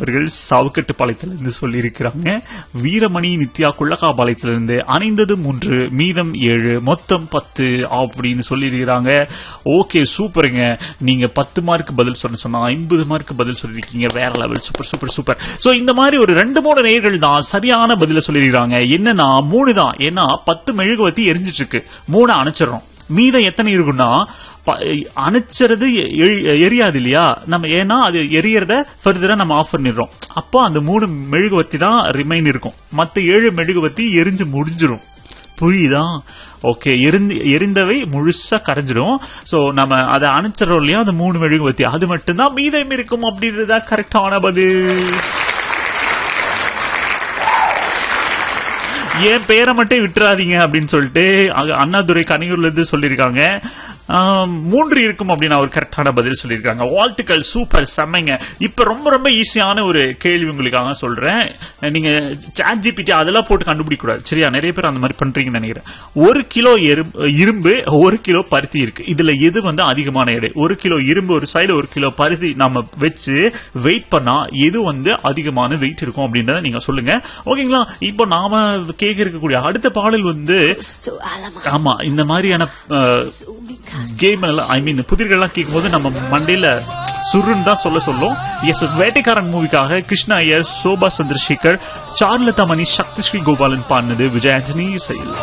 அவர்கள் சாவுக்கட்டுப்பாளையத்திலிருந்து சொல்லியிருக்கிறாங்க வீரமணி நித்யா குள்ளக்காபாளையத்திலிருந்து அணைந்தது மூன்று மீதம் ஏழு மொத்தம் பத்து அப்படின்னு சொல்லியிருக்கிறாங்க ஓகே சூப்பருங்க நீங்க பத்து மார்க் பதில் சொன்ன சொன்னா ஐம்பது மார்க் பதில் சொல்லியிருக்கீங்க வேற level super super super so இந்த மாதிரி ஒரு ரெண்டு மூணு நேர்கள் தான் சரியான பதில சொல்லியிருக்காங்க என்னன்னா மூணு தான் ஏன்னா பத்து மெழுகுவத்தி எரிஞ்சிட்டு இருக்கு மூணு அணைச்சிடறோம் மீதம் எத்தனை இருக்குன்னா ப- அணைச்சறது எ- எ- எரியாது இல்லையா நம்ம ஏன்னா அது எரியறத ஃபர்தரா நம்ம ஆஃப் பண்ணிடுறோம் அப்போ அந்த மூணு மெழுகுவர்த்தி தான் ரிமைன் இருக்கும் மத்த ஏழு மெழுகுவர்த்தி எரிஞ்சு முடிஞ்சிரும் புரியுதா ஓகே எரிந்து எரிந்தவை முழுசா கரைஞ்சிடும் சோ நம்ம அதை அணைச்சிடறோம் இல்லையா அந்த மூணு மெழுகுவர்த்தி அது மட்டும்தான் மீதம் இருக்கும் அப்படின்றதா கரெக்டான பதில் என் பேரை மட்டும் விட்டுறாதீங்க அப்படின்னு சொல்லிட்டு அங்க அண்ணாதுரை கனியூர்ல இருந்து சொல்லியிருக்காங்க ஆம், மூன்று இருக்கும் அப்படின்னு அவர் கரெக்டான பதில் சொல்லியிருக்காங்க வாழ்த்துக்கள் சூப்பர் செம்மைங்க இப்ப ரொம்ப ரொம்ப ஈஸியான ஒரு கேள்வி உங்களுக்காக சொல்றேன் நீங்க சாட் ஜிபிடி அதெல்லாம் போட்டு கண்டுபிடிக்க கூடாது சரியா நிறைய பேர் அந்த மாதிரி பண்றீங்கன்னு நினைக்கிறேன் ஒரு கிலோ எறும்பு- இரும்பு ஒரு கிலோ பருத்தி இருக்கு இதுல எது வந்து அதிகமான எடை ஒரு கிலோ இரும்பு ஒரு சைடு ஒரு கிலோ பருத்தி நம்ம வச்சு வெயிட் பண்ணா எது வந்து அதிகமான வெயிட் இருக்கும் அப்படின்றத நீங்க சொல்லுங்க ஓகேங்களா இப்போ நாம கேட்க இருக்கக்கூடிய அடுத்த பாடல் வந்து to Alamos. ஆமா இந்த மாதிரியான கேம் எல்லாம் ஐ மீன் புதிர்கள்லாம் கேட்கும்போது நம்ம மண்டையில சுருன்னு தான் சொல்ல சொல்லும் எஸ் வேட்டைக்காரன் மூவிக்காக கிருஷ்ணா ஐயர் சோபா சந்திரசேகர் சார்லதா மணி சக்தி ஸ்ரீ கோபாலன் பாடினது விஜயாண்டனி இசையில்